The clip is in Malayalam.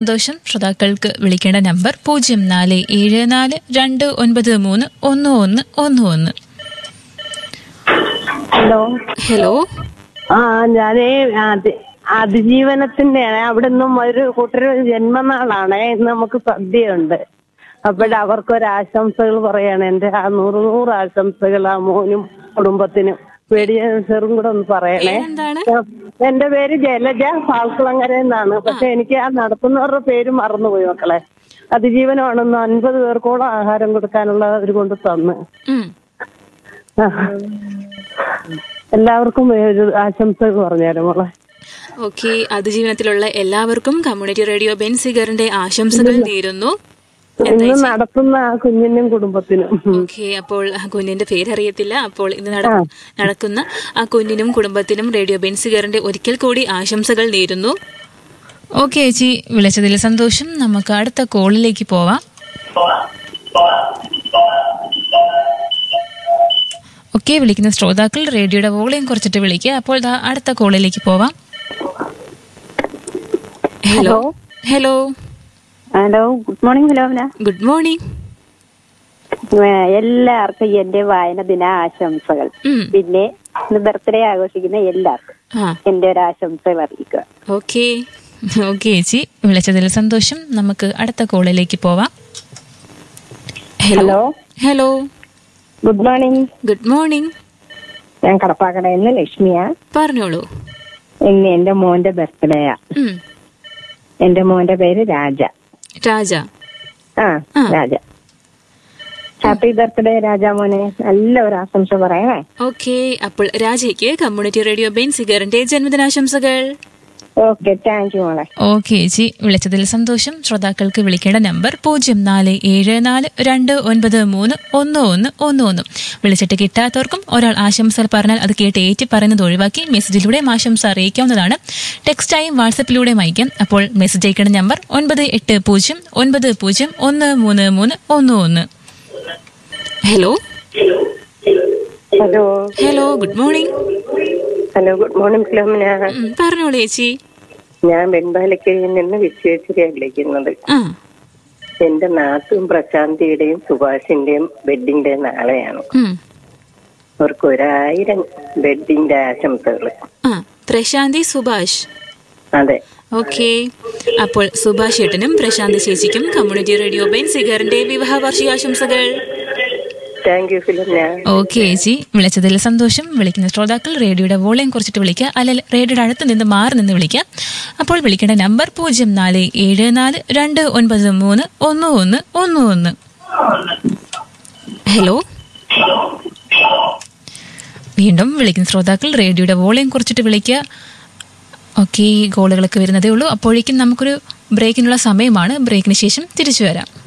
സന്തോഷം ശ്രോതാക്കൾക്ക് വിളിക്കേണ്ട നമ്പർ പൂജ്യം നാല് ഏഴ് നാല് രണ്ട് ഒൻപത് മൂന്ന് ഒന്ന് ഒന്ന് ഒന്ന് ഒന്ന് ഹലോ ഹലോ ആ ഞാനേ അതി അതിജീവനത്തിന്റെ അവിടെ നിന്നും ഒരു കൂട്ടര് ജന്മനാളാണേ ഇന്ന് നമുക്ക് സദ്യയുണ്ട് അപ്പോൾ അവർക്കൊരു ആശംസകൾ പറയാണ് എന്റെ ആ നൂറ് നൂറ് ആശംസകൾ ആ മോനും കുടുംബത്തിനും വെടിയ ചെറും കൂടെ ഒന്ന് പറയണേ എന്താണ് എന്റെ പേര് ജലജ ഫാൽക്കുളങ്ങര എന്നാണ് പക്ഷെ എനിക്ക് ആ നടത്തുന്നവരുടെ പേര് മറന്നുപോയി മക്കളെ അതിജീവനമാണെന്ന് അൻപത് പേർക്കോളം ആഹാരം കൊടുക്കാനുള്ള ഒരു കൊണ്ട് തന്ന് ഉം. ആ. എല്ലാവർക്കും ഒരു ആശംസകൾ പറഞ്ഞേരം മോളെ ഓക്കെ അതിജീവനത്തിലുള്ള എല്ലാവർക്കും കമ്മ്യൂണിറ്റി റേഡിയോ ബെൻസിഗറിന്റെ ആശംസകൾ നേരുന്നു ഇന്ന് നടത്തുന്ന ആ കുഞ്ഞിനും കുടുംബത്തിനും ഓക്കെ അപ്പോൾ ആ കുഞ്ഞിന്റെ പേരറിയത്തില്ല അപ്പോൾ ഇന്ന് നട- നടക്കുന്ന ആ കുഞ്ഞിനും കുടുംബത്തിനും റേഡിയോ ബെൻസിഗറിന്റെ ഒരിക്കൽ കൂടി ആശംസകൾ നേരുന്നു ഓക്കെ ചേച്ചി വിളിച്ചതിൽ സന്തോഷം നമുക്ക് അടുത്ത കോളിലേക്ക് പോവാം ഓക്കെ വിളിക്കുന്ന ശ്രോതാക്കൾ റേഡിയോയുടെ വോളിയം കുറച്ചിട്ട് വിളിക്കുക അപ്പോൾ ദാ അടുത്ത കോളിലേക്ക് പോവാം hello hello hello good morning Philomina good morning എല്ലാവർക്കും എന്റെ വായന ദിന ആശംസകൾ ഉം. പിന്നെ ഇന്ന് ബർത്ത്ഡേ ആഘോഷിക്കുന്ന എല്ലാവർക്കും ആ എന്റെ ഒരു ആശംസകൾ അറിയിക്കുക ഓക്കെ ഓക്കെ ചേച്ചി വിളിച്ചതിൽ സന്തോഷം നമുക്ക് അടുത്ത കോളിലേക്ക് പോവാം hello hello good morning good morning ഞാൻ കടപ്പാക്കടയിൽ നിന്ന് ലക്ഷ്മിയാ പറഞ്ഞോളൂ ഇന്ന് എന്റെ മോന്റെ ബർത്ത്ഡേയാ ഉം. എന്റെ മോന്റെ പേര് രാജ രാജ ആ ആ. രാജ ഹാപ്പി ബർത്ത്ഡേ രാജ മോനെ നല്ല ഒരു ആശംസ പറയണേ ഓക്കെ അപ്പോൾ രാജയ്ക്ക് കമ്മ്യൂണിറ്റി റേഡിയോ ബെൻ സിഗറിന്റെ ജന്മദിനാശംസകൾ ഓക്കെ താങ്ക് യു മോളെ ഓക്കെ ചേച്ചി വിളിച്ചതിൽ സന്തോഷം ശ്രോതാക്കൾക്ക് വിളിക്കേണ്ട നമ്പർ പൂജ്യം നാല് ഏഴ് നാല് രണ്ട് ഒൻപത് മൂന്ന് ഒന്ന് ഒന്ന് ഒന്ന് ഒന്ന് വിളിച്ചിട്ട് കിട്ടാത്തവർക്കും ഒരാൾ ആശംസകൾ പറഞ്ഞാൽ അത് കേട്ട് ഏറ്റി പറയുന്നത് ഒഴിവാക്കി മെസ്സേജിലൂടെ ആശംസ അറിയിക്കാവുന്നതാണ് ടെക്സ്റ്റായും വാട്സപ്പിലൂടെയും അയക്കാം അപ്പോൾ മെസ്സേജ് അയക്കേണ്ട നമ്പർ ഒൻപത് എട്ട് പൂജ്യം ഒൻപത് പൂജ്യം ഒന്ന് മൂന്ന് മൂന്ന് ഒന്ന് ഒന്ന് hello hello hello good morning hello good morning Philomina പറഞ്ഞോളൂ ചേച്ചി ഞാൻ വെൺപാലക്കരയിൽ നിന്ന് വിശ്വേശ്വരിയാണ് വിളിക്കുന്നത് ആ എന്റെ നാത്തും പ്രശാന്തിയുടെയും സുഭാഷിന്റെയും വെഡിങ് ഡേ നാളെയാണ് ഉം. അവർക്ക് ഒരായിരം വെഡിങ് ഡേ ആശംസകൾ ആ പ്രശാന്തി സുഭാഷ് അതെ ഓക്കെ അപ്പോൾ സുഭാഷ് ഏട്ടനും പ്രശാന്ത് ചേച്ചിക്കും കമ്മ്യൂണിറ്റി റേഡിയോ ബെൻ സിഗറിന്റെ വിവാഹ വാർഷികാശംസകൾ താങ്ക് യു ഫിലോമിന ഓക്കെ ചേച്ചി വിളിച്ചതിൽ സന്തോഷം വിളിക്കുന്ന ശ്രോതാക്കൾ റേഡിയോയുടെ വോളിയം കുറച്ചിട്ട് വിളിക്കുക അല്ലെങ്കിൽ റേഡിയോയുടെ അടുത്ത് നിന്ന് മാറി നിന്ന് വിളിക്കുക അപ്പോൾ വിളിക്കേണ്ട നമ്പർ പൂജ്യം നാല് ഏഴ് നാല് രണ്ട് ഒൻപത് മൂന്ന് ഒന്ന് ഒന്ന് ഒന്ന് ഒന്ന് ഹലോ വീണ്ടും വിളിക്കുന്ന ശ്രോതാക്കൾ റേഡിയോയുടെ വോളിയം കുറച്ചിട്ട് വിളിക്കുക ഓക്കെ കോളുകളൊക്കെ വരുന്നതേ ഉള്ളൂ അപ്പോഴേക്കും നമുക്കൊരു ബ്രേക്കിനുള്ള സമയമാണ് ബ്രേക്കിന് ശേഷം തിരിച്ചു വരാം